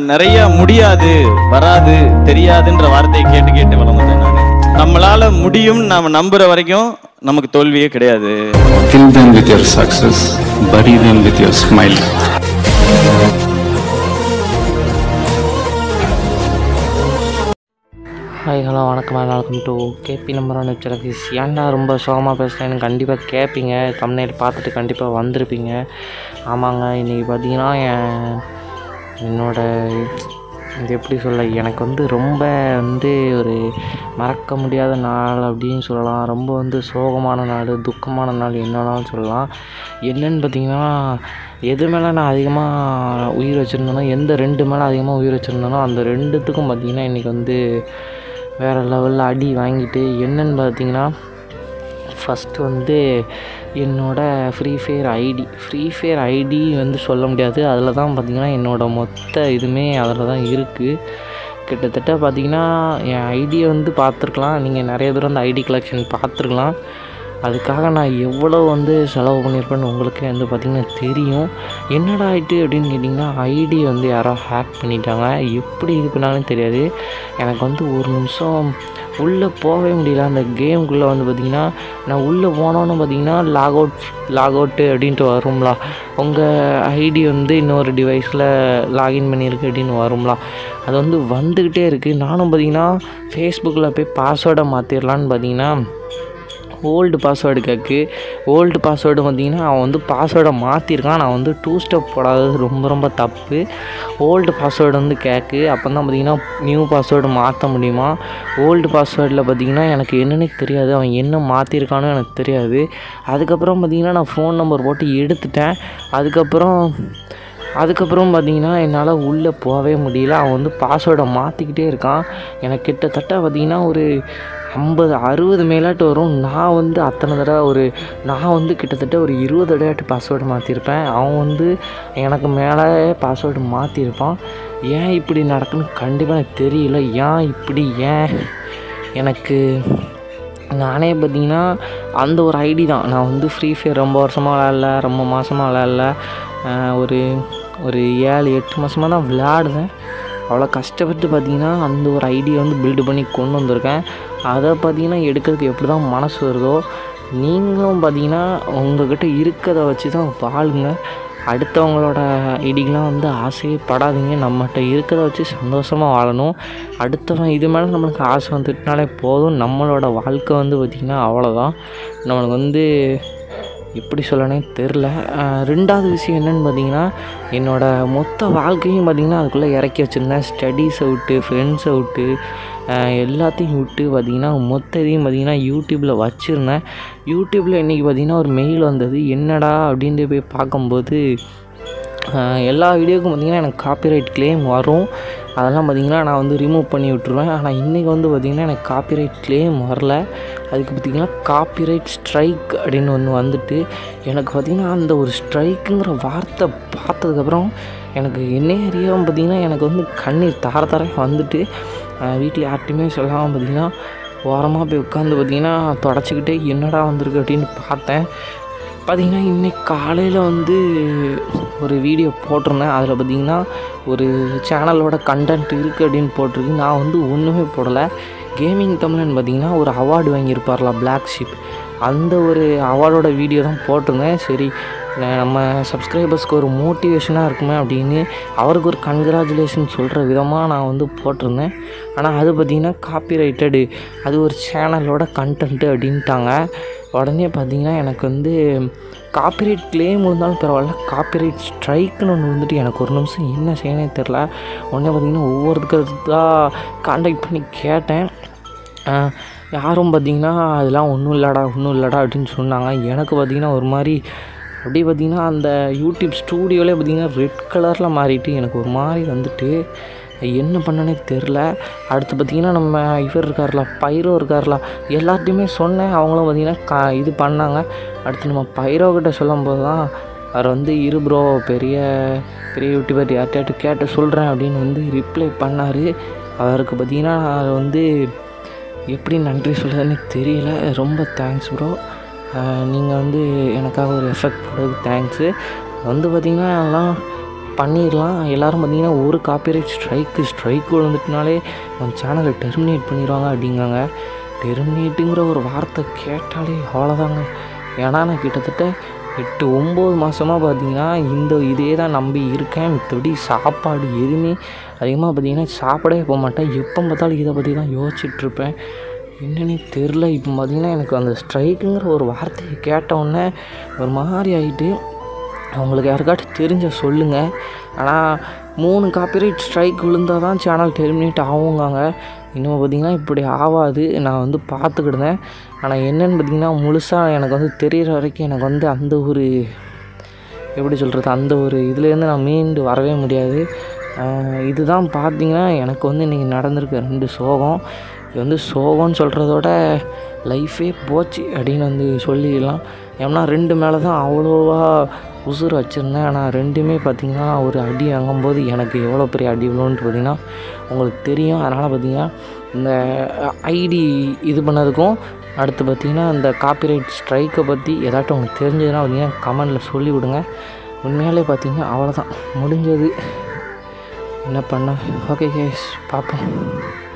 நிறைய முடியாது வராது தெரியாதுன்ற வார்த்தையை கேட்டு கேட்டு வளர்ந்தேன் நான் நம்மளால முடியும் நாம நம்புற வரைக்கும் நமக்கு தோல்வியே கிடையாது Kill them with your success, bury them with your smile. Hi hello வணக்கம் welcome to KP number one website ஏன்டா ரொம்ப சோகமாக பேசுகிறேன்னு கண்டிப்பாக கேட்பீங்க தமிழ்நேர் பார்த்துட்டு கண்டிப்பாக வந்திருப்பீங்க ஆமாங்க இன்றைக்கி பார்த்தீங்கன்னா என் என்னோட இது எப்படி சொல்ல எனக்கு வந்து ரொம்ப வந்து ஒரு மறக்க முடியாத நாள் அப்படின்னு சொல்லலாம் ரொம்ப வந்து சோகமான நாள் துக்கமான நாள் என்னன்னாலும் சொல்லலாம் என்னன்னு பார்த்தீங்கன்னா எது மேலே நான் அதிகமாக உயிர் வச்சுருந்தேனோ எந்த ரெண்டு மேலே அதிகமாக உயிர் வச்சுருந்தேனோ அந்த ரெண்டுத்துக்கும் பார்த்தீங்கன்னா இன்றைக்கி வந்து வேறு லெவலில் அடி வாங்கிட்டு என்னன்னு பார்த்தீங்கன்னா ஃபஸ்ட்டு வந்து என்னோடய Free Fire ID Free Fire ID வந்து சொல்ல முடியாது அதில் தான் பார்த்திங்கன்னா என்னோடய மொத்த இதுவுமே அதில் தான் இருக்குது கிட்டத்தட்ட பார்த்திங்கன்னா என் ஐடியை வந்து பார்த்துருக்கலாம் நீங்கள் நிறைய பேர் வந்து ஐடி கலெக்ஷன் பார்த்துருக்கலாம் அதுக்காக நான் எவ்வளோ வந்து செலவு பண்ணியிருப்பேன்னு உங்களுக்கே வந்து பார்த்திங்கன்னா தெரியும் என்னடா ஆயிட்டு அப்படின்னு கேட்டிங்கன்னா ஐடி வந்து யாரோ ஹேக் பண்ணிட்டாங்க எப்படி இது பண்ணாலும் தெரியாது எனக்கு வந்து ஒரு நிமிஷம் உள்ளே போகவே முடியல அந்த கேமுக்குள்ளே வந்து பார்த்திங்கன்னா நான் உள்ளே போனோன்னு பார்த்தீங்கன்னா லாக் அவுட் லாக் அவுட்டு அப்படின்ட்டு வரும்லா உங்கள் ஐடி வந்து இன்னொரு டிவைஸில் லாகின் பண்ணியிருக்கு அப்படின்னு வரும்லா அது வந்து வந்துக்கிட்டே இருக்குது நானும் பார்த்தீங்கன்னா ஃபேஸ்புக்கில் போய் பாஸ்வேர்டை மாற்றிடலான்னு பார்த்தீங்கன்னா ஓல்டு பாஸ்வேர்டு கேட்கு ஓல்டு பாஸ்வேர்டு பார்த்தீங்கன்னா அவன் வந்து பாஸ்வேர்டை மாற்றிருக்கான் நான் வந்து டூ ஸ்டெப் போடாதது ரொம்ப ரொம்ப தப்பு ஓல்டு பாஸ்வேர்டு வந்து கேட்கு அப்போ தான் பார்த்தீங்கன்னா நியூ பாஸ்வேர்டு மாற்ற முடியுமா ஓல்டு பாஸ்வேர்டில் பார்த்தீங்கன்னா எனக்கு என்னன்னே தெரியாது அவன் என்ன மாற்றிருக்கானோ எனக்கு தெரியாது அதுக்கப்புறம் பார்த்தீங்கன்னா நான் ஃபோன் நம்பர் போட்டு எடுத்துட்டேன் அதுக்கப்புறம் அதுக்கப்புறம் பார்த்தீங்கன்னா என்னால் உள்ளே போகவே முடியல அவன் வந்து பாஸ்வேர்டை மாற்றிக்கிட்டே இருக்கான் எனக்கு கிட்டத்தட்ட பார்த்தீங்கன்னா ஒரு ஐம்பது அறுபது மேலாட்டு வரும் நான் வந்து அத்தனை தடவை ஒரு நான் வந்து கிட்டத்தட்ட ஒரு இருபது தடவையாட்டு பாஸ்வேர்டு மாற்றிருப்பேன் அவன் வந்து எனக்கு மேலே பாஸ்வேர்டு மாற்றிருப்பான் ஏன் இப்படி நடக்குன்னு கண்டிப்பாக எனக்கு தெரியல ஏன் இப்படி ஏன் எனக்கு நானே பார்த்தீங்கன்னா அந்த ஒரு ஐடி தான் நான் வந்து ஃப்ரீ ஃபயர் ரொம்ப வருஷமாக விளையாடல ரொம்ப மாதமாக விளையாடல ஆஹ் ஒரு ஒரு ஏழு எட்டு மாதமாக தான் விளையாடுவேன் அவ்வளோ கஷ்டப்பட்டு பார்த்தீங்கன்னா அந்த ஒரு ஐடியை வந்து பில்டு பண்ணி கொண்டு வந்திருக்கேன் அதை பார்த்தீங்கன்னா எடுக்கிறதுக்கு எப்படி தான் மனசு வருதோ நீங்களும் பார்த்தீங்கன்னா உங்ககிட்ட இருக்கிறத வச்சு தான் வாழுங்க அடுத்தவங்களோட ஐடிக்கெலாம் வந்து ஆசையே படாதீங்க நம்மகிட்ட இருக்கிறத வச்சு சந்தோஷமாக வாழணும் அடுத்தவன் இது மேலே நம்மளுக்கு ஆசை வந்துட்டுனாலே போதும் நம்மளோட வாழ்க்கை வந்து பார்த்திங்கன்னா அவ்வளோதான் நம்மளுக்கு வந்து எப்படி சொல்லனே தெரில ரெண்டாவது விஷயம் என்னென்னு பார்த்தீங்கன்னா என்னோடய மொத்த வாழ்க்கையும் பார்த்திங்கன்னா அதுக்குள்ளே இறக்கி வச்சுருந்தேன் ஸ்டடீஸை விட்டு ஃப்ரெண்ட்ஸை விட்டு ஆஹ் எல்லாத்தையும் விட்டு பார்த்திங்கன்னா மொத்த இதையும் பார்த்திங்கன்னா யூடியூப்பில் வச்சுருந்தேன் யூடியூப்பில் இன்றைக்கி பார்த்திங்கன்னா ஒரு மெயில் வந்தது என்னடா அப்படின்ட்டு போய் பார்க்கும்போது ஆஹ் எல்லா வீடியோக்கும் பார்த்திங்கன்னா எனக்கு காப்பிரைட் claim வரும் அதெல்லாம் பார்த்திங்கன்னா நான் வந்து ரிமூவ் பண்ணி விட்ருவேன் ஆனால் இன்றைக்கி வந்து பார்த்திங்கன்னா எனக்கு காப்பிரைட் claim வரல அதுக்கு பார்த்திங்கன்னா காப்பிரைட் ஸ்ட்ரைக் அப்படின்னு ஒன்று வந்துட்டு எனக்கு பார்த்திங்கன்னா அந்த ஒரு ஸ்ட்ரைக்குங்கிற வார்த்தை பார்த்ததுக்கப்புறம் எனக்கு என்ன அறியாமல் பார்த்திங்கன்னா எனக்கு வந்து கண்ணீர் தார தார வந்துட்டு வீட்டில் யார்கிட்டையுமே சொல்லாமல் பார்த்திங்கன்னா ஓரமாக போய் உட்காந்து பார்த்திங்கன்னா தொடச்சிக்கிட்டே என்னடா வந்திருக்கு அப்படின்னு பார்த்தேன் பார்த்திங்கன்னா இன்னைக்கு காலையில் வந்து ஒரு வீடியோ போட்டிருந்தேன் அதில் பார்த்திங்கன்னா ஒரு சேனலோட கண்டென்ட் இருக்குது அப்படின்னு போட்டிருக்கு நான் வந்து ஒன்றுமே போடலை கேமிங் தமிழன் பார்த்திங்கன்னா ஒரு அவார்டு வாங்கியிருப்பார்ல Black ஷிப் அந்த ஒரு அவார்டோட வீடியோ தான் போட்டிருந்தேன் சரி ந- நம்ம சப்ஸ்கிரைபர்ஸ்க்கு ஒரு மோட்டிவேஷனாக இருக்குமே அப்படின்னு அவருக்கு ஒரு கங்க்ராச்சுலேஷன் சொல்கிற விதமாக நான் வந்து போட்டிருந்தேன் ஆனால் அது பார்த்திங்கன்னா காப்பிரைட்டடு அது ஒரு சேனலோட கண்டென்ட்டு அப்படின்ட்டாங்க உடனே பார்த்தீங்கன்னா எனக்கு வந்து காப்பிரைட் கிளைம் இருந்தாலும் பரவாயில்ல காப்பிரைட் ஸ்ட்ரைக்குன்னு ஒன்று வந்துட்டு எனக்கு ஒரு நிமிஷம் என்ன செய்யனே தெரில உடனே பார்த்தீங்கன்னா ஒவ்வொருத்தருக்கா காண்டாக்ட் பண்ணி கேட்டேன் ஆஹ் யாரும் பார்த்தீங்கன்னா அதெல்லாம் ஒன்றும் இல்லைடா ஒன்றும் இல்லைடா அப்படின்னு சொன்னாங்க எனக்கு பார்த்தீங்கன்னா ஒரு மாதிரி அப்படியே பார்த்தீங்கன்னா அந்த யூடியூப் ஸ்டூடியோலே பார்த்தீங்கன்னா ரெட் கலரில் மாறிட்டு எனக்கு ஒரு மாதிரி வந்துட்டு என்ன பண்ணனே தெரில அடுத்து பார்த்திங்கன்னா நம்ம இவர் இருக்கார்ல பைரோ இருக்கார்ல எல்லார்ட்டையுமே சொன்னேன் அவங்களும் பார்த்திங்கன்னா கா இது பண்ணாங்க அடுத்து நம்ம பைரோ கிட்ட சொல்லும்போது தான் அவர் வந்து இரு ப்ரோ பெரிய பெரிய யூடியூபர் யார்கிட்ட கேட்டு சொல்கிறேன் அப்படின்னு வந்து ரிப்ளை பண்ணார் அவருக்கு பார்த்திங்கன்னா நான் வந்து எப்படி நன்றி சொல்கிறதுன்னு தெரியல ரொம்ப தேங்க்ஸ் ப்ரோ நீங்கள் வந்து எனக்காக ஒரு எஃபெக்ட் போடுறதுக்கு தேங்க்ஸு வந்து பார்த்திங்கன்னா அதெல்லாம் பண்ணிடலாம் எல்லோரும் பார்த்தீங்கன்னா ஒரு காப்பிரைட் ஸ்ட்ரைக்கு ஸ்ட்ரைக் விழுந்துட்டுனாலே உன் சேனலை டெர்மினேட் பண்ணிடுவாங்க அப்படிங்காங்க டெர்மினேட்டுங்கிற ஒரு வார்த்தை கேட்டாலே அவ்வளோதாங்க ஏன்னா நான் கிட்டத்தட்ட எட்டு ஒம்பது மாதமாக பார்த்தீங்கன்னா இந்த இதே தான் நம்பி இருக்கேன் மித்தபடி சாப்பாடு எதுவுமே அதிகமாக பார்த்தீங்கன்னா சாப்பிடவே போக மாட்டேன் எப்போ பார்த்தாலும் இதை பற்றி தான் யோசிச்சுட்ருப்பேன் என்னன்னே தெரில இப்போ பார்த்தீங்கன்னா எனக்கு அந்த ஸ்ட்ரைக்குங்கிற ஒரு வார்த்தையை கேட்ட உடனே ஒரு மாதிரி ஆகிட்டு அவங்களுக்கு யாருக்காட்டும் தெரிஞ்ச சொல்லுங்கள் ஆனால் மூணு காப்பிரைட் ஸ்ட்ரைக் விழுந்தால் தான் சேனல் டெர்மினேட் ஆகுங்காங்க இன்னும் பார்த்திங்கன்னா இப்படி ஆகாது நான் வந்து பார்த்துக்கிடுதேன் ஆனால் என்னென்னு பார்த்திங்கன்னா முழுசாக எனக்கு வந்து தெரிகிற வரைக்கும் எனக்கு வந்து அந்த ஒரு எப்படி சொல்கிறது அந்த ஒரு இதுலேருந்து நான் மீண்டு வரவே முடியாது ஆஹ் இதுதான் பார்த்தீங்கன்னா எனக்கு வந்து இன்றைக்கி நடந்திருக்க ரெண்டு சோகம் இது வந்து சோகம்னு சொல்கிறதோட லைஃபே போச்சு அப்படின்னு வந்து சொல்லிடலாம் ஏன்னா ரெண்டு மேலே தான் அவ்வளோவா உசுறு வச்சுருந்தேன் ஆனால் ரெண்டுமே பார்த்திங்கன்னா ஒரு அடி வாங்கும்போது எனக்கு எவ்வளோ பெரிய அடி விழுன்ட்டு பார்த்திங்கன்னா உங்களுக்கு தெரியும் அதனால் பார்த்திங்கன்னா இந்த ஐடி இது பண்ணதுக்கும் அடுத்து பார்த்திங்கன்னா இந்த காப்பிரைட் ஸ்ட்ரைக்கை பற்றி ஏதாட்டும் உங்களுக்கு தெரிஞ்சதுன்னா பார்த்திங்கன்னா கமெண்டில் சொல்லி விடுங்க உண்மையாலே பார்த்திங்கன்னா அவ்வளோதான் முடிஞ்சது என்ன பண்ண ஓகே கேஸ் பார்ப்போம்